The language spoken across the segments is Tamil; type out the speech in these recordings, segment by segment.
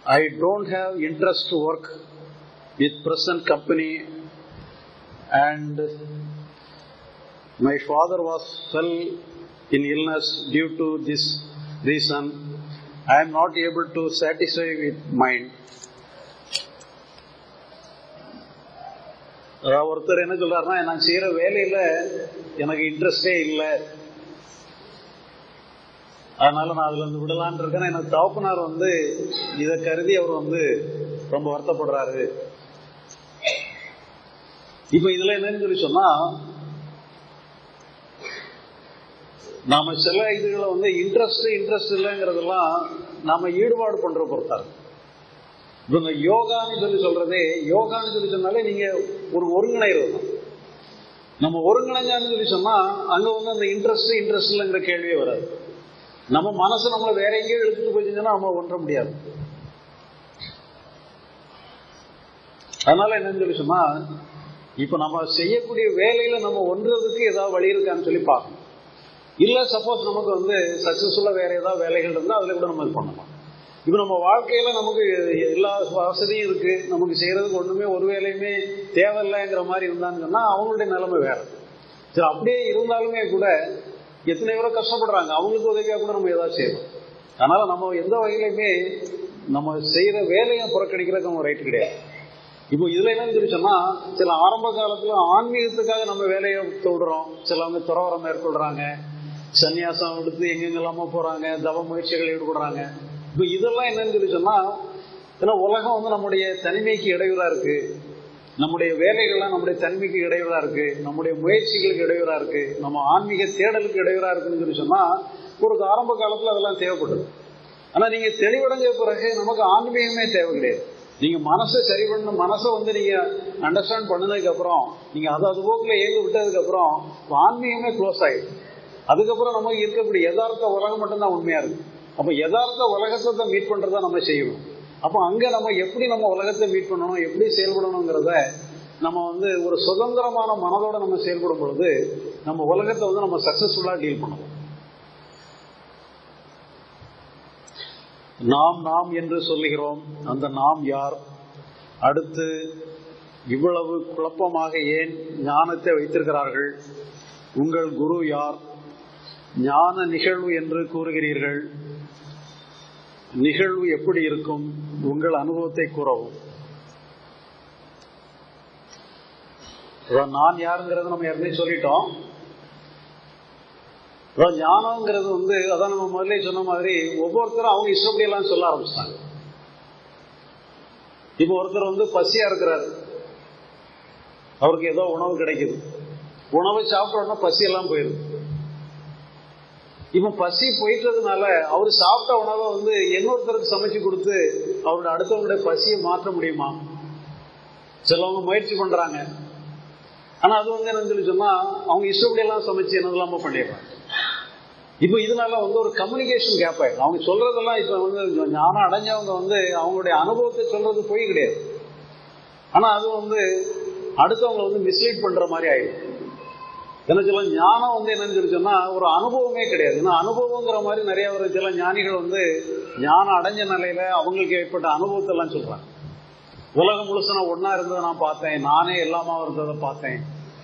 I don't have interest to work with present company and my father was fell in illness due to this reason. I am not able to satisfy with mind. அதாவது ஒருத்தர் என்ன சொல்றாருன்னா நான் செய்யற வேலையில எனக்கு இன்ட்ரெஸ்டே இல்லை அதனால நான் அதுல இருந்து விடலான் இருக்கேன் எனக்கு தகப்பனார் வந்து இதை கருதி அவர் வந்து ரொம்ப வருத்தப்படுறாரு இப்ப இதுல என்னன்னு சொல்லி சொன்னா நாம சில இதுகளை வந்து இன்ட்ரெஸ்ட் இன்ட்ரெஸ்ட் இல்லைங்கிறதெல்லாம் நாம ஈடுபாடு பண்ற பொறுத்தாரு இவங்க யோகான்னு சொல்லி சொல்றதே யோகான்னு சொல்லி சொன்னாலே நீங்க ஒரு ஒருங்கிணைறது தான் நம்ம ஒருங்கிணைஞ்சான்னு சொல்லி சொன்னா அங்க வந்து அந்த இன்ட்ரெஸ்ட் இன்ட்ரெஸ்ட் இல்லைங்கிற கேள்வியே வராது நம்ம மனசு நம்மளை வேற எங்கேயும் எடுத்துட்டு போயிருந்தோம்னா நம்ம ஒன்ற முடியாது அதனால என்னன்னு சொல்லி சொன்னா இப்ப நம்ம செய்யக்கூடிய வேலையில நம்ம ஒன்றதுக்கு ஏதாவது வழி இருக்கான்னு சொல்லி பார்க்கணும் இல்ல சப்போஸ் நமக்கு வந்து சக்சஸ்ஃபுல்லா வேற ஏதாவது வேலைகள் இருந்தா அதுல கூட நம்ம இது பண்ணலாம் இப்ப நம்ம வாழ்க்கையில நமக்கு எல்லா வசதியும் இருக்கு நமக்கு செய்யறதுக்கு ஒண்ணுமே ஒரு வேலையுமே தேவையில்லைங்கிற மாதிரி இருந்தான்னு சொன்னா அவங்களுடைய நிலைமை வேற சரி அப்படியே இருந்தாலுமே கூட எத்தனை பேரோ கஷ்டப்படுறாங்க அவங்களுக்கு உதவியா கூட நம்ம ஏதாவது செய்யணும் அதனால நம்ம எந்த வகையிலுமே நம்ம செய்யற வேலையை புறக்கணிக்கிறதுக்கு நம்ம ரைட்டு கிடையாது இப்போ இதுல என்னன்னு சொல்லி சொன்னா சில ஆரம்ப காலத்துல ஆன்மீகத்துக்காக நம்ம வேலையை விடுறோம் சிலவங்க துறவரம் மேற்கொள்றாங்க சன்னியாசம் எடுத்து எங்கெங்கெல்லாமோ போறாங்க தவ முயற்சிகள் ஈடுபடுறாங்க இப்போ இதெல்லாம் என்னன்னு சொல்லி சொன்னா ஏன்னா உலகம் வந்து நம்முடைய தனிமைக்கு இடையூறா இருக்கு நம்முடைய வேலைகள்லாம் நம்முடைய தனிமைக்கு இடையூறா இருக்கு நம்முடைய முயற்சிகளுக்கு இடையூறா இருக்கு நம்ம ஆன்மீக தேடலுக்கு இடையூறா இருக்குன்னு சொல்லி சொன்னா ஒரு ஆரம்ப காலத்துல அதெல்லாம் தேவைப்படுது ஆனா நீங்க தெளிவடைஞ்ச பிறகு நமக்கு ஆன்மீகமே தேவை கிடையாது நீங்க மனசை சரி பண்ண மனசை வந்து நீங்க அண்டர்ஸ்டாண்ட் பண்ணதுக்கு அப்புறம் நீங்க அது அது போக்குல ஏங்க விட்டதுக்கு அப்புறம் ஆன்மீகமே க்ளோஸ் ஆயிடும் அதுக்கப்புறம் நமக்கு இருக்கக்கூடிய யதார்த்த உலகம் மட்டும்தான் உண்மையா இருக்கு அப்ப யதார்த்த உலகத்தை மீட் பண்றதா நம்ம செய்யணும் அப்போ அங்க நம்ம எப்படி நம்ம உலகத்தை மீட் பண்ணணும் எப்படி செயல்படணுங்கிறத நம்ம வந்து ஒரு சுதந்திரமான மனதோட நம்ம செயல்படும் பொழுது நம்ம உலகத்தை வந்து நம்ம சக்சஸ்ஃபுல்லா டீல் பண்ணணும் நாம் நாம் என்று சொல்லுகிறோம் அந்த நாம் யார் அடுத்து இவ்வளவு குழப்பமாக ஏன் ஞானத்தை வைத்திருக்கிறார்கள் உங்கள் குரு யார் ஞான நிகழ்வு என்று கூறுகிறீர்கள் நிகழ்வு எப்படி இருக்கும் உங்கள் அனுபவத்தை கூறவும் நான் யாருங்கிறத நம்ம ஏற்கனவே சொல்லிட்டோம் ஞானம்ங்கிறது வந்து அதான் நம்ம முதல்ல சொன்ன மாதிரி ஒவ்வொருத்தரும் அவங்க இஷ்டப்படி எல்லாம் சொல்ல ஆரம்பிச்சிட்டாங்க இப்ப ஒருத்தர் வந்து பசியா இருக்கிறாரு அவருக்கு ஏதோ உணவு கிடைக்குது உணவை சாப்பிட்ட உடனே பசி எல்லாம் போயிருது இப்ப பசி போயிட்டதுனால அவர் சாப்பிட்ட உணவை வந்து இன்னொருத்தருக்கு சமைச்சு கொடுத்து அவருடைய அடுத்தவங்களுடைய பசியை மாற்ற முடியுமா சிலவங்க முயற்சி பண்றாங்க ஆனா அது வந்து என்னன்னு சொல்லி சொன்னா அவங்க இஷ்டப்படி எல்லாம் சமைச்சு என்னதெல்லாம பண்ணிடுறாங்க இப்ப இதனால வந்து ஒரு கம்யூனிகேஷன் கேப் ஆயிடும் அவங்க சொல்றதெல்லாம் இப்ப வந்து ஞானம் அடைஞ்சவங்க வந்து அவங்களுடைய அனுபவத்தை சொல்றது போய் கிடையாது ஆனா அது வந்து அடுத்தவங்க வந்து மிஸ்லீட் பண்ற மாதிரி ஆயிடும் என்ன சொல்ல ஞானம் வந்து என்னன்னு சொல்லி சொன்னா ஒரு அனுபவமே கிடையாது ஏன்னா அனுபவங்கிற மாதிரி நிறைய ஒரு சில ஞானிகள் வந்து ஞானம் அடைஞ்ச நிலையில அவங்களுக்கு ஏற்பட்ட அனுபவத்தை எல்லாம் சொல்றாங்க உலகம் முழுசு நான் ஒன்னா இருந்ததை நான் பார்த்தேன் நானே எல்லாமா இருந்ததை பார்த்தேன்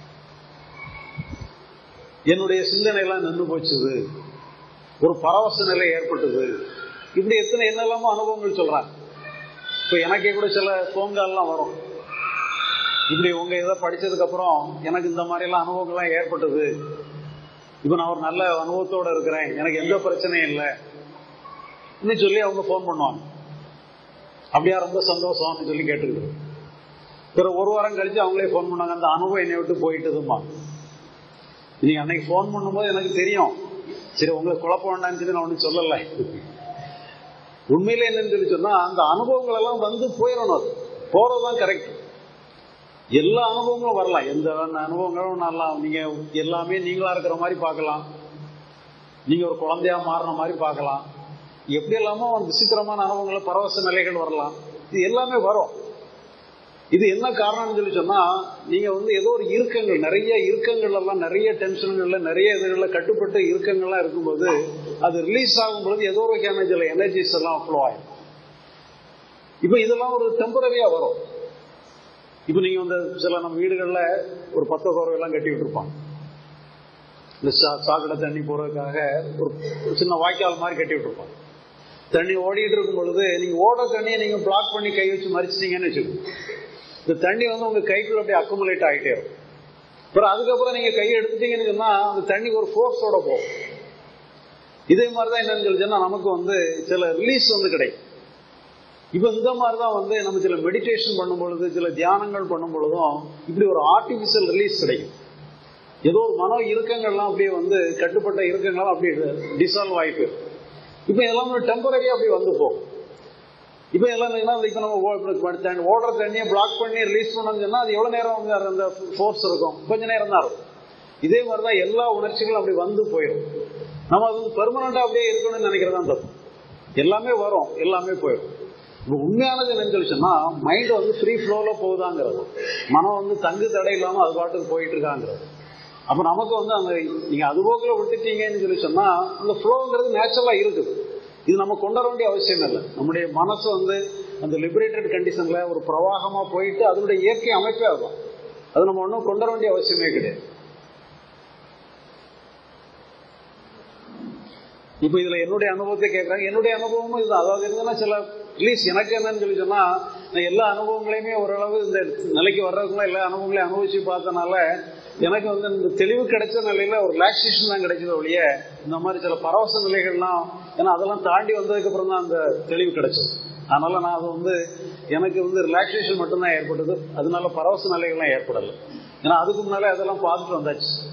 என்னுடைய சிந்தனை எல்லாம் நின்று போச்சுது ஒரு பரவச நிலை ஏற்பட்டது இப்படி எத்தனை என்னெல்லாமோ அனுபவங்கள் சொல்றாங்க இப்ப எனக்கே கூட சில போன்கால்லாம் வரும் இப்படி உங்க இதை படிச்சதுக்கு அப்புறம் எனக்கு இந்த மாதிரி எல்லாம் அனுபவங்கள்லாம் ஏற்பட்டது இப்ப நான் ஒரு நல்ல அனுபவத்தோட இருக்கிறேன் எனக்கு எந்த பிரச்சனையும் இல்லை இன்னும் சொல்லி அவங்க போன் பண்ணுவாங்க அப்படியா ரொம்ப சந்தோஷம்னு சொல்லி கேட்டுக்கிட்டு பிறகு ஒரு வாரம் கழிச்சு அவங்களே போன் பண்ணாங்க அந்த அனுபவம் என்னை விட்டு போயிட்டதுமா நீங்க அன்னைக்கு போன் பண்ணும்போது எனக்கு தெரியும் சரி உங்களுக்கு குழப்பம் வேண்டாம்னு சொல்லி நான் ஒன்றும் சொல்லலை உண்மையில என்னன்னு சொல்லி சொன்னா அந்த அனுபவங்கள் எல்லாம் வந்து போயிடணும் அது போறதுதான் கரெக்ட் எல்லா அனுபவங்களும் வரலாம் எந்த அனுபவங்களும் நல்லா நீங்க எல்லாமே நீங்களா இருக்கிற மாதிரி பார்க்கலாம் நீங்க ஒரு குழந்தையா மாறின மாதிரி பார்க்கலாம் எப்படி எல்லாமோ விசித்திரமான அனுபவங்கள் பரவச நிலைகள் வரலாம் இது எல்லாமே வரும் இது என்ன காரணம்னு சொல்லி சொன்னா நீங்க வந்து ஏதோ ஒரு இறுக்கங்கள் நிறைய இறுக்கங்கள் எல்லாம் நிறைய டென்ஷன்கள்ல நிறைய இதுகள்ல கட்டுப்பட்டு இறுக்கங்கள்லாம் இருக்கும்போது அது ரிலீஸ் ஆகும் பொழுது ஏதோ ஒரு வகையான சில எனர்ஜிஸ் எல்லாம் ஃப்ளோ ஆகும் இப்ப இதெல்லாம் ஒரு டெம்பரரியா வரும் இப்ப நீங்க வந்து சில நம்ம வீடுகள்ல ஒரு பத்த கோரம் எல்லாம் கட்டி விட்டுருப்பாங்க இந்த சாக்கடை தண்ணி போறதுக்காக ஒரு சின்ன வாய்க்கால் மாதிரி கட்டி விட்டுருப்பாங்க தண்ணி ஓடிட்டு இருக்கும் பொழுது நீங்க ஓட தண்ணியை நீங்க பிளாக் பண்ணி கை வச்சு மறிச்சிட்டீங்கன்னு வச்சுக்கோங்க இந்த தண்ணி வந்து உங்க கைக்குள்ள அப்படியே அக்குமுலேட் ஆகிட்டே இருக்கும் அப்புறம் அதுக்கப்புறம் நீங்க கை எடுத்துட்டீங்கன்னு சொன்னா அந்த தண்ணி ஒரு ஃபோர்ஸோட போகும் இதே மாதிரிதான் என்னன்னு சொல்லி சொன்னா நமக்கு வந்து சில ரிலீஸ் வந்து கிடைக்கும் இப்ப இந்த மாதிரிதான் வந்து நம்ம சில மெடிடேஷன் பண்ணும் பொழுது சில தியானங்கள் பண்ணும் பொழுதும் இப்படி ஒரு ஆர்டிபிஷியல் ரிலீஸ் கிடைக்கும் ஏதோ ஒரு மன இறுக்கங்கள்லாம் அப்படியே வந்து கட்டுப்பட்ட இறுக்கங்கள்லாம் அப்படியே டிசால்வ் ஆயிட்டு இப்ப எல்லாம் டெம்பரரியா அப்படி வந்து போகும் இப்ப எல்லாம் இப்ப நம்ம ஓடுற தண்ணியை பிளாக் பண்ணி ரிலீஸ் பண்ணோம்னு சொன்னா அது எவ்வளவு நேரம் அந்த ஃபோர்ஸ் இருக்கும் கொஞ்ச நேரம் தான் இருக்கும் இதே மாதிரிதான் எல்லா உணர்ச்சிகளும் அப்படி வந்து போயிடும் நம்ம அது பெர்மனண்டா அப்படியே இருக்கணும்னு நினைக்கிறதா தப்பு எல்லாமே வரும் எல்லாமே போயிடும் இப்போ உண்மையானது என்னன்னு சொல்லி சொன்னா மைண்ட் வந்து ஃப்ரீ ஃப்ளோல போகுதாங்கிறது மனம் வந்து தங்கு தடை இல்லாம அது பாட்டுக்கு போயிட்டு இருக்காங்கிறது அப்ப நமக்கு வந்து அந்த நீங்க அது போக்குல விட்டுட்டீங்கன்னு சொல்லி சொன்னா அந்த ஃப்ளோங்கிறது நேச்சுரலா இருக்குது இது நம்ம கொண்டு வர வேண்டிய அவசியம் இல்லை நம்முடைய மனசு வந்து அந்த லிபரேட்டட் கண்டிஷன்ல ஒரு பிரவாகமா போயிட்டு அதனுடைய இயற்கை அமைப்பே ஆகும் அது நம்ம ஒன்றும் கொண்டு வர வேண்டிய அவசியமே கிடையாது இப்ப இதுல என்னுடைய அனுபவத்தை கேட்கறாங்க என்னுடைய அனுபவமும் இதுதான் அதாவது என்னன்னா சில ரிலீஸ் எனக்கு என்னன்னு சொல்லி சொன்னா நான் எல்லா அனுபவங்களையுமே ஓரளவு இந்த நிலைக்கு வர்றதுக்குள்ள எல்லா அனுபவங்களையும் அனுபவிச்சு பார்த்தனால எனக்கு வந்து இந்த தெளிவு கிடைச்ச நிலையில ஒரு ரிலாக்ஸேஷன் தான் கிடைச்சது ஒழிய இந்த மாதிரி சில பரவச நிலைகள்லாம் ஏன்னா அதெல்லாம் தாண்டி வந்ததுக்கு அப்புறம் தான் அந்த தெளிவு கிடைச்சது அதனால நான் அது வந்து எனக்கு வந்து ரிலாக்ஸேஷன் மட்டும்தான் ஏற்பட்டது அதனால பரவச நிலைகள்லாம் ஏற்படலை ஏன்னா அதுக்கு முன்னாலே அதெல்லாம் பார்த்துட்டு வந்தாச்சு